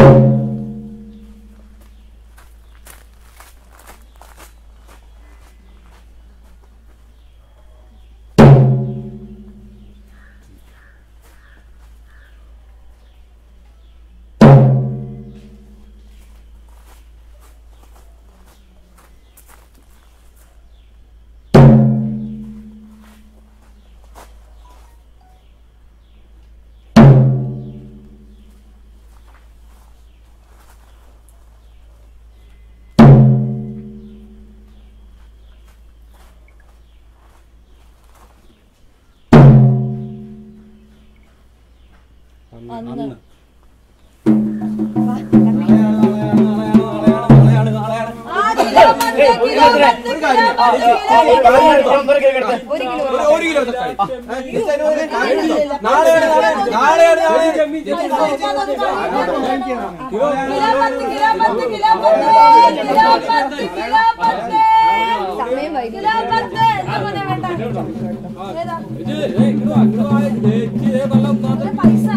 അന്ന് ഒരു കിലോ തക്കാളി നാളെയാണ് നാളെയാണ് സമയം വൈകി പൈസ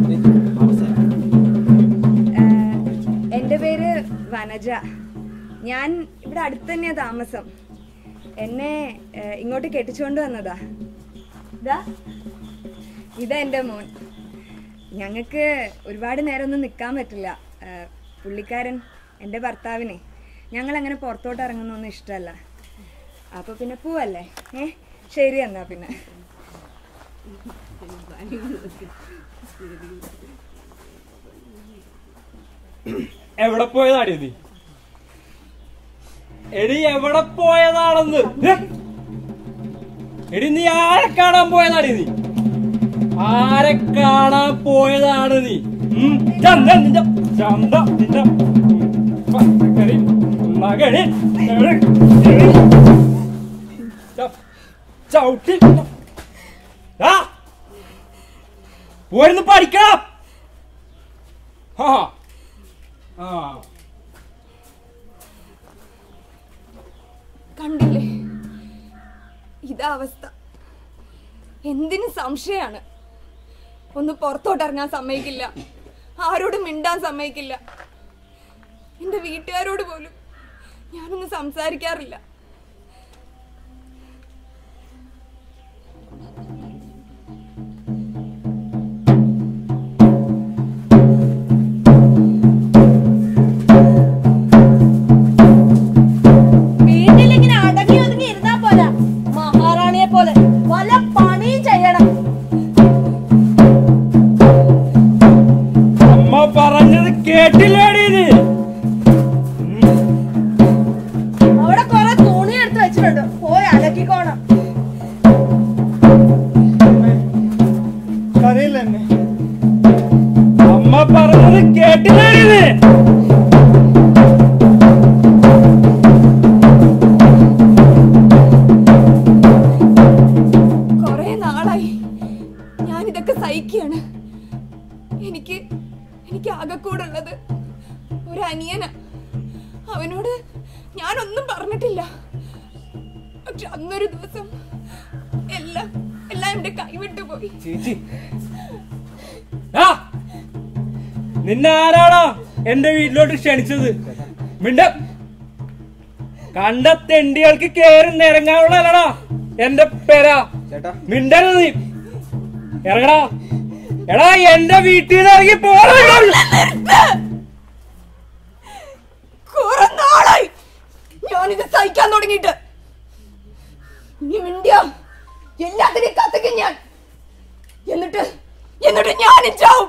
എൻ്റെ പേര് വനജ ഞാൻ ഇവിടെ അടുത്ത് തന്നെയാ താമസം എന്നെ ഏഹ്, ഇങ്ങോട്ട് കെട്ടിച്ചുകൊണ്ട് വന്നതാ ഇതാ ഇതാ എൻ്റെ മോൻ ഞങ്ങൾക്ക് ഒരുപാട് നേരമൊന്നും നിൽക്കാൻ പറ്റില്ല ഏഹ്, പുള്ളിക്കാരൻ എൻ്റെ ഭർത്താവിനെ ഞങ്ങൾ അങ്ങനെ പുറത്തോട്ട് ഇറങ്ങുന്നൊന്നും ഇഷ്ടമല്ല അപ്പോൾ പിന്നെ പോവല്ലേ ഏ ശരി എന്നാ പിന്നെ എവിടെ പോയതാടി നീ എടി എവിടെ പോയതാണെന്ന് ഹ്! എടി നീ ആരെ കാണാൻ പോയതാടി നീ ആരെ കാണാൻ പോയതാണ് നീ ഉം, ചന്ത നിന്റെ ചന്ത നിന്റെ പച്ചക്കറി മകനെ ചവിട്ടി ആ പോയിരുന്നു പഠിക്കണം ആ ആ കണ്ടില്ലേ ഇതാ അവസ്ഥ എന്തിനു സംശയമാണ് ഒന്ന് പുറത്തോട്ട് ഇറങ്ങാൻ സമ്മതിക്കില്ല ആരോടും മിണ്ടാൻ സമ്മതിക്കില്ല എൻ്റെ വീട്ടുകാരോട് പോലും ഞാനൊന്നും സംസാരിക്കാറില്ല വീട്ടിലിങ്ങനെ അടങ്ങി ഒതുങ്ങി ഇരുന്നാ പോരാ മഹാറാണിയെ പോലെ പല പണിയും ചെയ്യണം അമ്മ പറഞ്ഞത് കേട്ടില്ലേടി നീ അവിടെ കൊറേ തുണി എടുത്ത് വെച്ചിട്ടുണ്ട് പോയി അലക്കിക്കോണം കരയില്ലെന്നെ അമ്മ പറഞ്ഞത് കേട്ടില്ലേടി നീ കുറേ നാളായി ഞാൻ ഇതൊക്കെ സഹിക്കുകയാണ് എനിക്ക് എനിക്ക് ആകെക്കൂടുള്ളത് ഒരു അനിയന അവനോട് ഞാനൊന്നും പറഞ്ഞിട്ടില്ല പക്ഷെ അന്നൊരു ദിവസം എല്ലാം എല്ലാം എന്റെ കൈവിട്ടു പോയി ചേച്ചി ആ നിന്നെ ആരാടാ എന്റെ വീട്ടിലോട്ട് ക്ഷണിച്ചത് മിണ്ട കണ്ട തെണ്ടികൾക്ക് കേറി നിരങ്ങാനുള്ളല്ലടാ എന്റെ പേരാ ചേട്ടാ മിണ്ടരുത് നീ ഇറങ്ങടാ എടാ എന്റെ വീട്ടിൽ നിന്ന് ഇറങ്ങി പോടാ കുറെ നാളായി ഞാനിത് സഹിക്കാൻ തുടങ്ങിയിട്ട് ഇനി മിണ്ടിയ എല്ലാത്തിനെയും കത്തിക്കും ഞാൻ എന്നിട്ട് എന്നിട്ട് ഞാനും ചാവും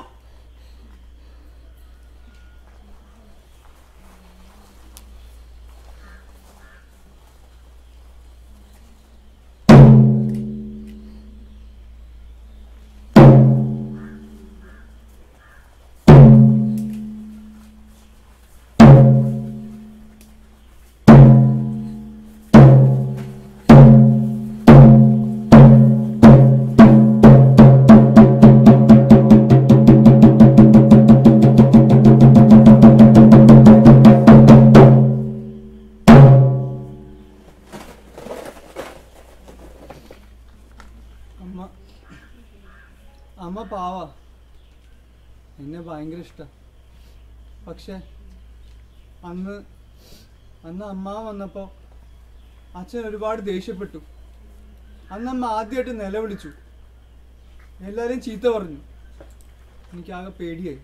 അമ്മ അമ്മ പാവ എന്നെ ഭയങ്കര ഇഷ്ട പക്ഷെ അന്ന് അന്ന് അമ്മ വന്നപ്പോൾ അച്ഛൻ ഒരുപാട് ദേഷ്യപ്പെട്ടു അന്ന് അമ്മ ആദ്യമായിട്ട് നിലവിളിച്ചു എല്ലാവരെയും ചീത്ത പറഞ്ഞു എനിക്കാകെ പേടിയായി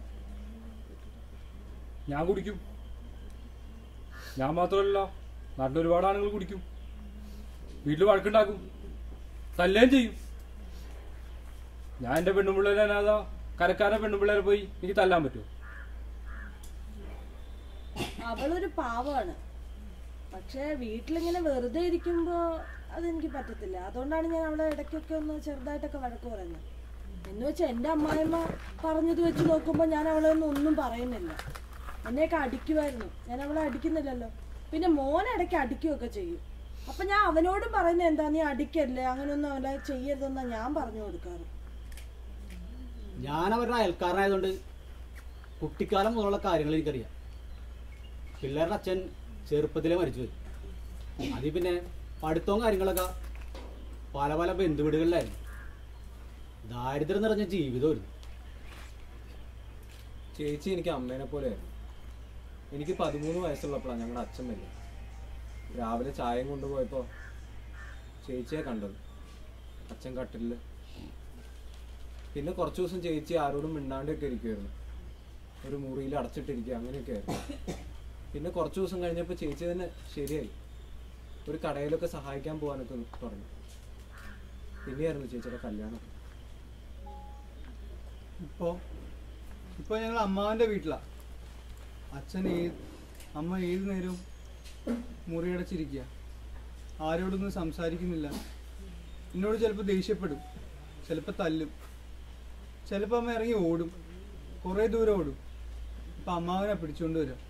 ഞാൻ കുടിക്കും ഞാൻ മാത്രമല്ല നാട്ടിൽ ഒരുപാട് ആണുങ്ങൾ കുടിക്കും വീട്ടിൽ വഴക്കുണ്ടാക്കും തല്ലുകയും ചെയ്യും ഞാൻ എൻ്റെ പെണ്ണുപിള്ളേരെ അനാഥ കരക്കാരെ പെണ്ണുപിള്ളേരെ പോയി എനിക്ക് തല്ലാൻ പറ്റുമോ അവളൊരു പാവമാണ് പക്ഷെ വീട്ടിലിങ്ങനെ വെറുതെ ഇരിക്കുമ്പോ അതെനിക്ക് പറ്റത്തില്ല അതുകൊണ്ടാണ് ഞാൻ അവളെ ഇടയ്ക്കൊക്കെ ഒന്ന് ചെറുതായിട്ടൊക്കെ വഴക്ക് പറയുന്നത് എന്ന് വെച്ചാൽ എൻ്റെ അമ്മായിമ്മ പറഞ്ഞത് വെച്ച് നോക്കുമ്പോൾ ഞാൻ അവളെ ഒന്നും ഒന്നും പറയുന്നില്ല എന്നെയൊക്കെ അടിക്കുമായിരുന്നു ഞാൻ അവളെ അടിക്കുന്നില്ലല്ലോ പിന്നെ മോൻ ഇടയ്ക്ക് അടിക്കുകയൊക്കെ ചെയ്യും അപ്പം ഞാൻ അവനോടും പറയുന്നത് എന്താ നീ അടിക്കല്ലേ അങ്ങനെയൊന്നും അവളെ ചെയ്യരുതെന്നാണ് ഞാൻ പറഞ്ഞു കൊടുക്കാറ് ഞാൻ അവരുടെ അയൽക്കാരനായതുകൊണ്ട് കുട്ടിക്കാലം മുതലുള്ള കാര്യങ്ങൾ എനിക്കറിയാം പിള്ളേരുടെ അച്ഛൻ ചെറുപ്പത്തിലേ മരിച്ചുപോയി അതിൽ പിന്നെ പഠിത്തവും കാര്യങ്ങളൊക്കെ പല പല ബന്ധുവീടുകളിലായിരുന്നു ദാരിദ്ര്യം നിറഞ്ഞ ജീവിതമായിരുന്നു ചേച്ചി എനിക്ക് അമ്മേനെ പോലെയായിരുന്നു എനിക്ക് പതിമൂന്ന് വയസ്സുള്ളപ്പോഴാണ് ഞങ്ങളുടെ അച്ഛൻ മരിച്ചത് രാവിലെ ചായയും കൊണ്ടുപോയപ്പോൾ ചേച്ചിയെ കണ്ടത് അച്ഛൻ കട്ടിലിൽ പിന്നെ കുറച്ച് ദിവസം ചേച്ചി ആരോടും മിണ്ടാണ്ടൊക്കെ ഇരിക്കുമായിരുന്നു ഒരു മുറിയിൽ അടച്ചിട്ടിരിക്കുക അങ്ങനെയൊക്കെ ആയിരുന്നു പിന്നെ കുറച്ച് ദിവസം കഴിഞ്ഞപ്പോൾ ചേച്ചി തന്നെ ശരിയായി ഒരു കടയിലൊക്കെ സഹായിക്കാൻ പോകാനൊക്കെ തുടങ്ങി പിന്നെയായിരുന്നു ചേച്ചിയുടെ കല്യാണം ഇപ്പോൾ ഇപ്പോൾ ഞങ്ങൾ അമ്മാവൻ്റെ വീട്ടിലാണ് അച്ഛൻ ഏത് അമ്മ ഏത് നേരവും മുറിയടച്ചിരിക്കുക ആരോടൊന്നും സംസാരിക്കുന്നില്ല എന്നോട് ചിലപ്പോൾ ദേഷ്യപ്പെടും ചിലപ്പോൾ തല്ലും ചിലപ്പോൾ അമ്മ ഇറങ്ങി ഓടും കുറേ ദൂരം ഓടും അപ്പം അമ്മാവനെ പിടിച്ചുകൊണ്ട് വരാം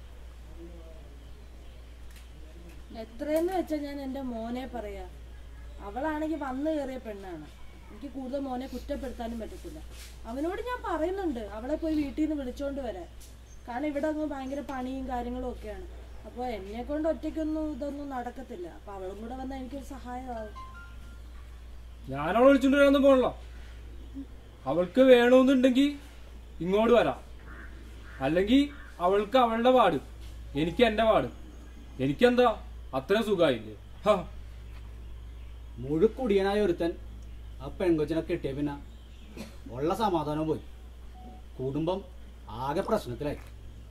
എത്രയെന്ന് വെച്ചാൽ ഞാൻ എൻ്റെ മോനെ പറയാ അവളാണെങ്കിൽ വന്നു കയറിയ പെണ്ണാണ് എനിക്ക് കൂടുതൽ മോനെ കുറ്റപ്പെടുത്താനും പറ്റത്തില്ല അവനോട് ഞാൻ പറയുന്നുണ്ട് അവളെ പോയി വീട്ടിൽ നിന്ന് വിളിച്ചോണ്ട് വരാൻ കാരണം ഇവിടെ അങ്ങ് ഭയങ്കര പണിയും കാര്യങ്ങളും ഒക്കെയാണ് അപ്പോൾ എന്നെ കൊണ്ട് ഒറ്റയ്ക്കൊന്നും ഇതൊന്നും നടക്കത്തില്ല അപ്പോൾ അവളും കൂടെ വന്നാൽ എനിക്കൊരു സഹായമാവും ഞാനവളെ വിളിച്ചുകൊണ്ട് വരാനൊന്നും പോകണല്ലോ അവൾക്ക് വേണമെന്നുണ്ടെങ്കിൽ ഇങ്ങോട്ട് വരാം അല്ലെങ്കിൽ അവൾക്ക് അവളുടെ പാട് എനിക്ക് എൻ്റെ പാട് എനിക്കെന്താ അത്ര സുഖമായില്ലേ ഹാ മുഴുക്കുടിയനായ ഒരുത്തൻ ആ പെൺകൊച്ചിനെ കെട്ടിയ പിന്നെ ഉള്ള സമാധാനം പോയി കുടുംബം ആകെ പ്രശ്നത്തിലായി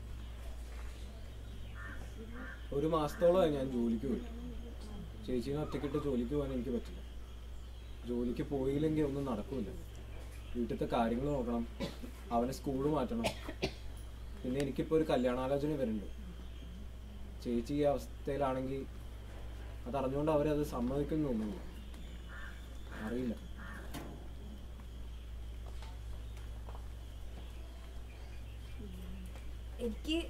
ഒരു മാസത്തോളമായി ഞാൻ ജോലിക്ക് പോയി ചേച്ചീനെ ഒറ്റയ്ക്കിട്ട് ജോലിക്ക് പോകാൻ എനിക്ക് പറ്റില്ല ജോലിക്ക് പോയില്ലെങ്കിൽ ഒന്നും നടക്കൂല വീട്ടിലത്തെ കാര്യങ്ങൾ നോക്കണം അവനെ സ്കൂൾ മാറ്റണം പിന്നെ എനിക്കിപ്പോൾ ഒരു കല്യാണാലോചന വരുന്നുണ്ട് ചേച്ചി ഈ അവസ്ഥയിലാണെങ്കിൽ അതറിഞ്ഞുകൊണ്ട് അവരത് സമ്മതിക്കുന്നൊന്നുമില്ല അറിയില്ല എനിക്ക്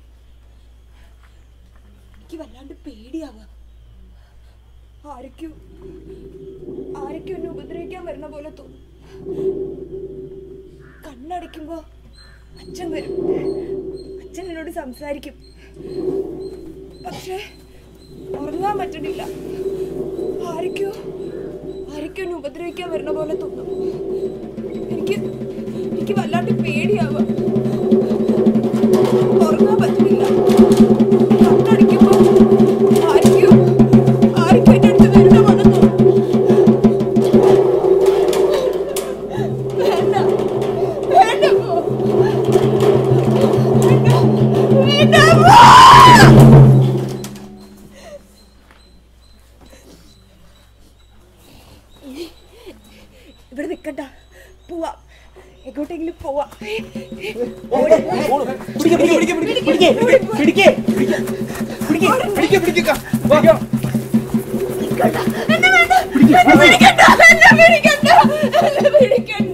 എനിക്ക് വല്ലാണ്ട് പേടിയാവുക ആരൊക്കെയോ ആരൊക്കെയോ എന്നെ ഉപദ്രവിക്കാൻ വരുന്ന പോലെ തോന്നും കണ്ണടയ്ക്കുമ്പോ അച്ഛൻ വരും അച്ഛൻ എന്നോട് സംസാരിക്കും പക്ഷേ ഉറങ്ങാൻ പറ്റണില്ല ആരൊക്കെയോ ആരൊക്കെയോ എന്നെ ഉപദ്രവിക്കാൻ വരുന്ന പോലെ തോന്നും എനിക്ക് എനിക്ക് വല്ലാണ്ട് പേടിയാവുക ഉറങ്ങാൻ പറ്റുന്നില്ല കണ്ണടയ്ക്കുമ്പോ ആരൊക്കെയോ ആരൊക്കെയോ എൻ്റെ അടുത്ത് വരുന്ന പോലെ തോന്നും വേണ്ട വേണ്ട പോ വേണ്ട വേണ്ട പോ ഇവിടെ നിക്കണ്ട പോവാം എങ്ങോട്ടെങ്കിലും പോവാം എന്നെ വേണ്ട എന്നെ പിടിക്കണ്ട എന്നെ പിടിക്കണ്ട എന്നെ പിടിക്കണ്ട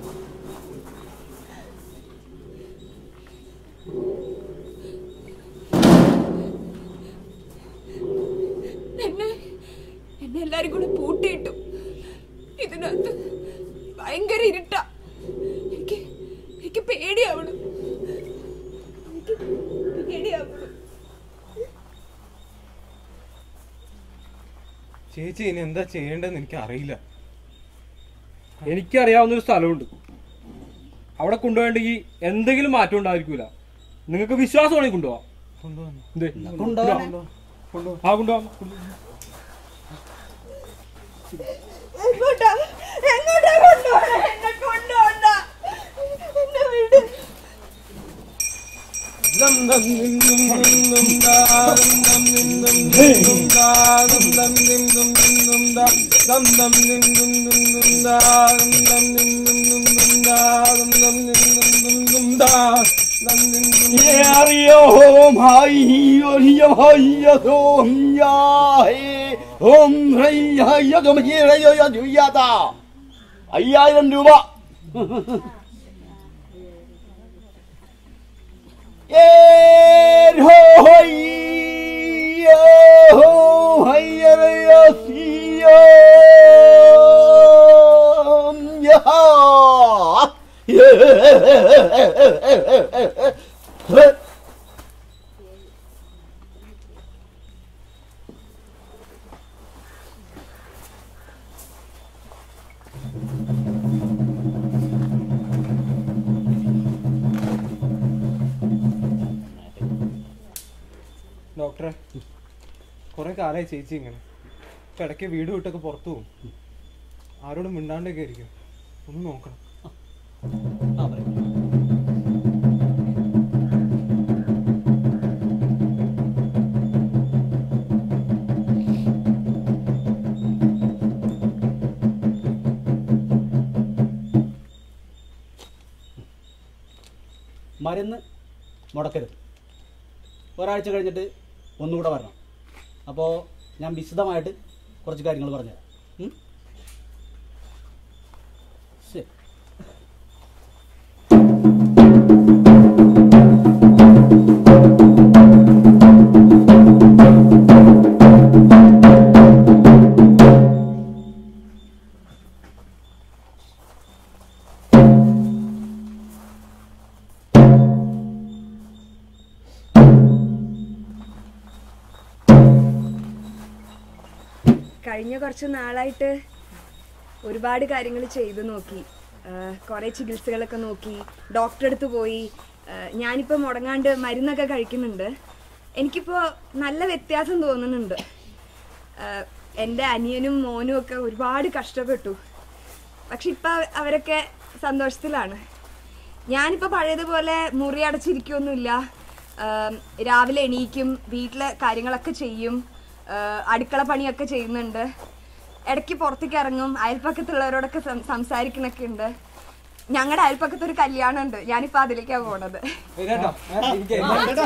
എന്നെ എന്നെ എല്ലാരും കൂടെ പൂട്ടിയിട്ടു ഇതിനകത്ത് ഭയങ്കര ഇരുട്ടാ എനിക്ക് എനിക്ക് പേടിയാവണം എനിക്ക് പേടിയാവണം ചേച്ചി ഇനി എന്താ ചെയ്യേണ്ടതെന്ന് എനിക്ക് അറിയില്ല എനിക്കറിയാവുന്നൊരു സ്ഥലമുണ്ട് അവിടെ കൊണ്ടുപോയിട്ടുണ്ടെങ്കിൽ എന്തെങ്കിലും മാറ്റം ഉണ്ടായിരിക്കൂല നിങ്ങൾക്ക് വിശ്വാസമാണെങ്കിൽ കൊണ്ടുപോവാം കൊണ്ടുവന്നു എന്തേ? കൊണ്ടുപോകാൻ ആ കൊണ്ടുപോവാം എങ്ങോട്ടാ എങ്ങോട്ടാ കൊണ്ടുപോണേ എന്നെ കൊണ്ടുപോണ്ട എന്നെ വിട് അയ്യായിരം രൂപ ഡോക്ടറെ കുറെ കാലമായി ചേച്ചി ഇങ്ങനെ ഇപ്പൊ ഇടയ്ക്ക് വീട് വിട്ടൊക്കെ പുറത്തു പോകും ആരോടും മിണ്ടാണ്ടൊക്കെ ആയിരിക്കും ഒന്ന് നോക്കണം മരുന്ന് മുടക്കരുത് ഒരാഴ്ച കഴിഞ്ഞിട്ട് ഒന്നുകൂടെ വരണം അപ്പോൾ ഞാൻ വിശദമായിട്ട് കുറച്ച് കാര്യങ്ങൾ പറഞ്ഞുതരാം ഉം? ശരി കഴിഞ്ഞ കുറച്ച് നാളായിട്ട് ഒരുപാട് കാര്യങ്ങൾ ചെയ്തു നോക്കി കുറേ ചികിത്സകളൊക്കെ നോക്കി ഡോക്ടറെ അടുത്ത് പോയി ആഹ് ഞാനിപ്പോൾ മുടങ്ങാണ്ട് മരുന്നൊക്കെ കഴിക്കുന്നുണ്ട് എനിക്കിപ്പോൾ നല്ല വ്യത്യാസം തോന്നുന്നുണ്ട് ആഹ് എൻ്റെ അനിയനും മോനും ഒക്കെ ഒരുപാട് കഷ്ടപ്പെട്ടു പക്ഷെ ഇപ്പം അവരൊക്കെ സന്തോഷത്തിലാണ് ഞാനിപ്പോൾ പഴയതുപോലെ മുറി അടച്ചിരിക്കുകയൊന്നുമില്ല ആം, രാവിലെ എണീക്കും വീട്ടിലെ കാര്യങ്ങളൊക്കെ ചെയ്യും ആ, അടുക്കള പണിയൊക്കെ ചെയ്യുന്നുണ്ട് ഇടയ്ക്ക് പുറത്തേക്ക് ഇറങ്ങും അയൽപ്പക്കത്തുള്ളവരോടൊക്കെ സം- സംസാരിക്കണൊക്കെ ഉണ്ട് ഞങ്ങളുടെ അയൽപ്പക്കത്ത് ഒരു കല്യാണം ഉണ്ട് ഞാനിപ്പോൾ അതിലേക്കാണ് പോണത് വരാട്ടോ. ഏ, ഇരിക്ക്.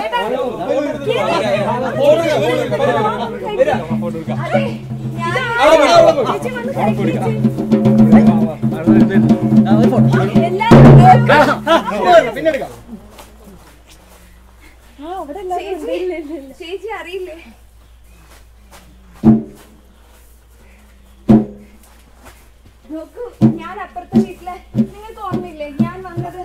അതെ, ഞാൻ- ചേച്ചി വന്ന് കഴിക്ക് ചേച്ചി. എല്ലാവരും നോക്ക്. ആ അവിടെ എല്ലാവരും ഉണ്ട്. ഇല്ല, ഇല്ല, ഇല്ല. ചേച്ചി അറിയില്ലേ നോക്കൂ ഞാൻ അപ്പുറത്തെ വീട്ടിലെ നിങ്ങൾക്ക് ഓർമ്മയില്ലേ ഞാൻ വന്നത്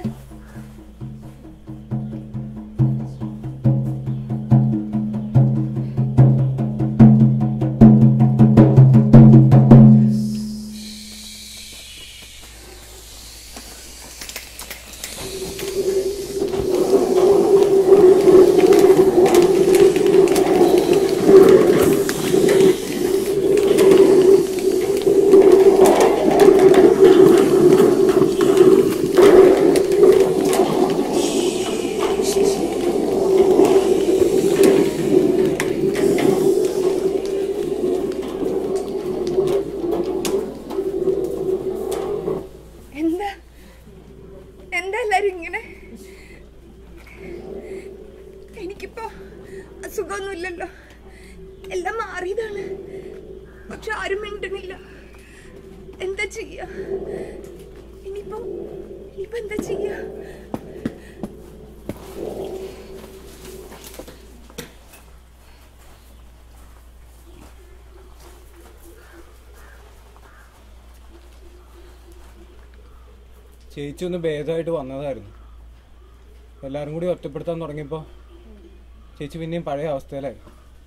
എന്താ എന്താ എല്ലാരും ഇങ്ങനെ എനിക്കിപ്പോ അസുഖമൊന്നുമില്ലല്ലോ എല്ലാം മാറിയതാണ് പക്ഷെ ആരും മിണ്ടണില്ല എന്താ ചെയ്യാ ഇനിയിപ്പോ ഇനിയിപ്പോ എന്താ ചെയ്യാ ചേച്ചി ഒന്ന് ഭേദമായിട്ട് വന്നതായിരുന്നു എല്ലാവരും കൂടി ഒറ്റപ്പെടുത്താൻ തുടങ്ങിയപ്പോൾ ചേച്ചി പിന്നെയും പഴയ അവസ്ഥയിലായി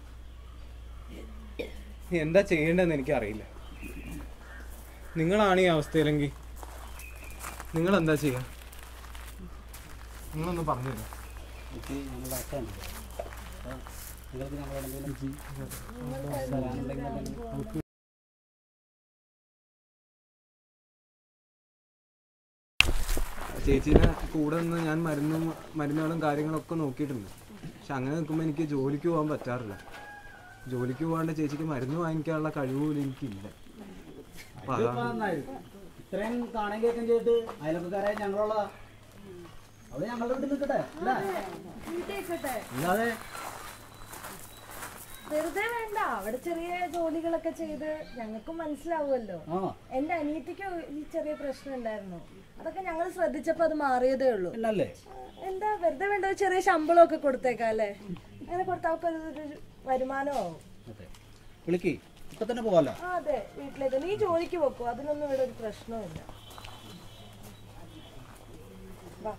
ഇനി എന്താ ചെയ്യേണ്ടതെന്ന് എനിക്കറിയില്ല നിങ്ങളാണ് ഈ അവസ്ഥയിലെങ്കിൽ നിങ്ങൾ എന്താ ചെയ്യുക നിങ്ങളൊന്ന് പറഞ്ഞു തരാം എനിക്ക് ഞങ്ങളുടെ അച്ഛൻ നിങ്ങൾക്ക് ഞങ്ങളോട് എന്തെങ്കിലും പറയാനുണ്ടെങ്കിൽ ചേച്ചീനെ കൂടെ നിന്ന് ഞാൻ മരുന്നും മരുന്നുകളും കാര്യങ്ങളൊക്കെ നോക്കിയിട്ടുണ്ട് പക്ഷെ അങ്ങനെ നിൽക്കുമ്പോൾ എനിക്ക് ജോലിക്ക് പോകാൻ പറ്റാറില്ല ജോലിക്ക് പോകാണ്ട് ചേച്ചിക്ക് മരുന്ന് വാങ്ങിക്കാനുള്ള കഴിവ് പോലും എനിക്കില്ല അപ്പൊ ഇതിപ്പോ അതാണ് നന്നായി. ഇത്രയും കാണാൻ കേൾക്കാൻ ചെയ്തിട്ട് അയൽവക്കാരായ ഞങ്ങളുള്ളതാ അവിടെ ഞങ്ങളുടെ വീട്ടിൽ നിൽക്കട്ടെ അല്ലേ വീട്ടിലേക്കട്ടെ അല്ലാതെ വെറുതെ വേണ്ട അവിടെ ചെറിയ ജോലികളൊക്കെ ചെയ്ത് ഞങ്ങൾക്കും മനസ്സിലാവുമല്ലോ ആ എന്റെ അനിയത്തിക്ക് ഈ ചെറിയ പ്രശ്നം ഉണ്ടായിരുന്നു അതൊക്കെ ഞങ്ങൾ ശ്രദ്ധിച്ചപ്പോ അത് മാറിയതേ ഉള്ളൂ എന്നല്ലേ എന്താ വെറുതെ വേണ്ട ഒരു ചെറിയ ശമ്പളമൊക്കെ കൊടുത്തേക്കാം അല്ലേ അങ്ങനെ കൊടുത്താൽ അവർക്ക് ഒരു വരുമാനമാവും അതെ വിളിക്ക് ഇപ്പൊ തന്നെ പോകാലോ ആ അതെ വീട്ടിലേക്ക് നീ ജോലിക്ക് വെക്കോ അതിനൊന്നും ഇവിടെ ഒരു പ്രശ്നമില്ല വാ.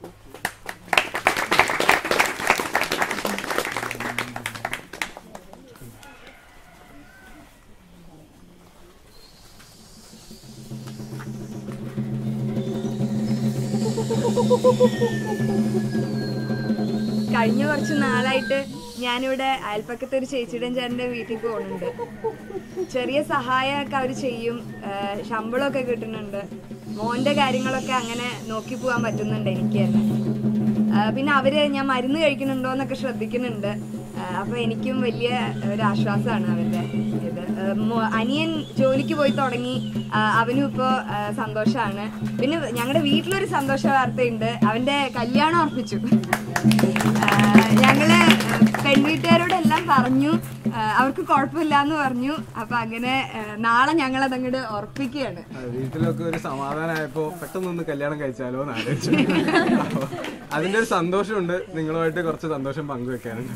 കഴിഞ്ഞ കുറച്ച് നാളായിട്ട് ഞാനിവിടെ അയൽപ്പക്കത്തെ ഒരു ചേച്ചിയുടെയും ചേട്ടൻ്റെ വീട്ടിൽ പോകുന്നുണ്ട് ചെറിയ സഹായമൊക്കെ അവർ ചെയ്യും ആ, ശമ്പളമൊക്കെ കിട്ടുന്നുണ്ട് മോൻ്റെ കാര്യങ്ങളൊക്കെ അങ്ങനെ നോക്കി പോകാൻ പറ്റുന്നുണ്ട് എനിക്ക് തന്നെ ആ, പിന്നെ അവര് ഞാൻ മരുന്ന് കഴിക്കുന്നുണ്ടോ എന്നൊക്കെ ശ്രദ്ധിക്കുന്നുണ്ട് ആ, അപ്പൊ എനിക്കും വലിയ ഒരു ആശ്വാസമാണ് അവരുടെ ഇത് ആ, മോ- അനിയൻ ജോലിക്ക് പോയി തുടങ്ങി ആ, അവനും ഇപ്പോൾ സന്തോഷമാണ് പിന്നെ ഞങ്ങളുടെ വീട്ടിലൊരു സന്തോഷ വാർത്തയുണ്ട് അവന്റെ കല്യാണം ഉറപ്പിച്ചു ആ, ഞങ്ങള് പെൺവീട്ടുകാരോടെല്ലാം പറഞ്ഞു ആ, അവർക്ക് കുഴപ്പമില്ല എന്ന് പറഞ്ഞു അപ്പൊ അങ്ങനെ ആ, നാളെ ഞങ്ങൾ അതങ്ങോട്ട് ഉറപ്പിക്കുകയാണ് അത് വീട്ടിലൊക്കെ ഒരു സമാധാനമായപ്പോ പെട്ടെന്നൊന്ന് കല്യാണം കഴിച്ചാലോ എന്ന് ആലോചിച്ചു അപ്പൊ അതിന്റെ ഒരു സന്തോഷമുണ്ട് നിങ്ങളുമായിട്ട് കുറച്ച് സന്തോഷം പങ്കുവെക്കാനുണ്ട്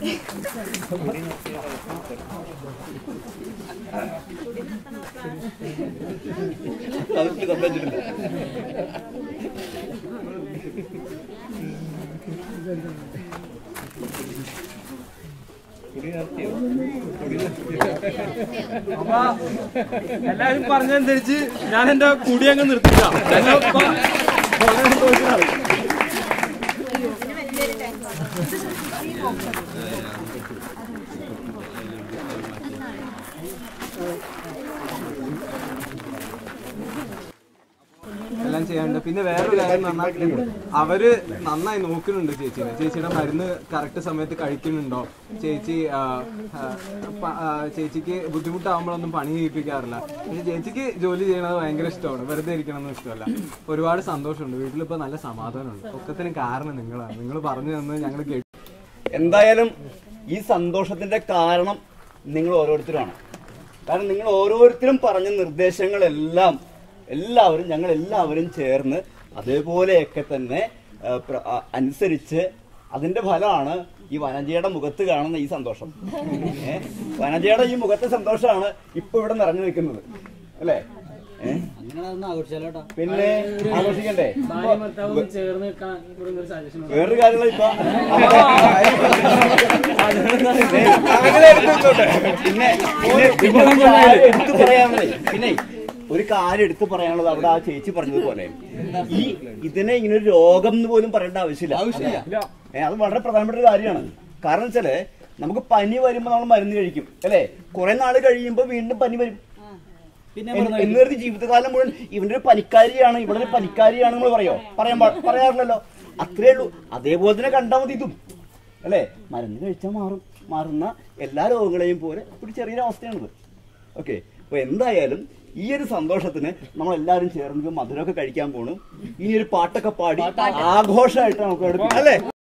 അപ്പൊ എല്ലാരും പറഞ്ഞതനുസരിച്ച് ഞാൻ എന്റെ കുടി അങ്ങ് നിർത്തിക്കാം എന്നെ ഇപ്പൊ വളരെ സന്തോഷമാണ്. എല്ലാം ചെയ്യാനുണ്ട് പിന്നെ വേറൊരു കാര്യം എന്ന് പറഞ്ഞാൽ അവര് നന്നായി നോക്കുന്നുണ്ട് ചേച്ചിനെ ചേച്ചിയുടെ മരുന്ന് കറക്റ്റ് സമയത്ത് കഴിക്കുന്നുണ്ടോ ചേച്ചി ആ, ആ, പ- ആ, ചേച്ചിക്ക് ബുദ്ധിമുട്ടാവുമ്പോഴൊന്നും പണി ചെയ്യിപ്പിക്കാറില്ല പക്ഷെ ചേച്ചിക്ക് ജോലി ചെയ്യണത് ഭയങ്കര ഇഷ്ടമാണ് വെറുതെ ഇരിക്കണമെന്ന് ഇഷ്ടമല്ല ഒരുപാട് സന്തോഷമുണ്ട് വീട്ടിലിപ്പോ നല്ല സമാധാനമുണ്ട് ഒക്കത്തിന് കാരണം നിങ്ങളാണ് നിങ്ങൾ പറഞ്ഞു തന്നത് ഞങ്ങൾ കേട്ടു എന്തായാലും ഈ സന്തോഷത്തിന്റെ കാരണം നിങ്ങൾ ഓരോരുത്തരുമാണ് കാരണം നിങ്ങൾ ഓരോരുത്തരും പറഞ്ഞ നിർദ്ദേശങ്ങളെല്ലാം എല്ലാവരും ഞങ്ങൾ എല്ലാവരും ചേർന്ന് അതേപോലെയൊക്കെ തന്നെ ആ, പ്ര- ആ, അനുസരിച്ച് അതിന്റെ ഫലമാണ് ഈ വനജയുടെ മുഖത്ത് കാണുന്ന ഈ സന്തോഷം ഏ? വനജയുടെ ഈ മുഖത്തെ സന്തോഷമാണ് ഇപ്പൊ ഇവിടെ നിറഞ്ഞു നിൽക്കുന്നത് അല്ലേ ഏ? അങ്ങനെ അതൊന്നും ആഘോഷിച്ചാലോട്ടാ പിന്നെ ആഘോഷിക്കണ്ടേ ഭാര്യ ഭർത്താവും ചേർന്ന് നിൽക്കാൻ ഇവിടെ ഒരു സജഷൻ വേറൊരു കാര്യങ്ങൾ ഇപ്പൊ അങ്ങനെ എടുത്തോട്ടെ. പിന്നെ പിന്നെ പിന്നെ ഒരു കാര്യം എടുത്തു പറയാനുള്ളത് പിന്നെ ഒരു കാര്യം എടുത്തു പറയാനുള്ളത് അവിടെ ആ ചേച്ചി പറഞ്ഞതുപോലെ ഈ ഇതിനെ ഇങ്ങനെ ഒരു രോഗം എന്ന് പോലും പറയേണ്ട ആവശ്യമില്ല ആവശ്യമില്ല ഏ അത് വളരെ പ്രധാനപ്പെട്ട ഒരു കാര്യമാണ് കാരണം വെച്ചാല് നമുക്ക് പനി വരുമ്പോൾ നമ്മൾ മരുന്ന് കഴിക്കും അല്ലേ കുറെ നാൾ കഴിയുമ്പോൾ വീണ്ടും പനി വരും പിന്നെ എന്ന് എന്ന് കരുതി ജീവിതകാലം മുഴുവൻ ഇവന്റെ ഒരു പനിക്കാരിയാണ് ഇവിടെ ഒരു പനിക്കാരിയാണ് നമ്മൾ പറയോ പറയാൻ പാ- പറയാറില്ലല്ലോ അത്രേ ഉള്ളൂ അതേപോലെ തന്നെ കണ്ടാൽ മതി ഇതും അല്ലേ മരുന്ന് കഴിച്ചാൽ മാറും മാറുന്ന എല്ലാ രോഗങ്ങളെയും പോലെ ഒരു ചെറിയൊരു അവസ്ഥയാണിത് ഓക്കെ അപ്പൊ എന്തായാലും ഈ ഒരു സന്തോഷത്തിന് നമ്മൾ എല്ലാവരും ചേർന്ന് മധുരമൊക്കെ കഴിക്കാൻ പോണു ഇനി ഒരു പാട്ടൊക്കെ പാടി ആഘോഷമായിട്ട് നമുക്ക് എടുക്കാം അല്ലേ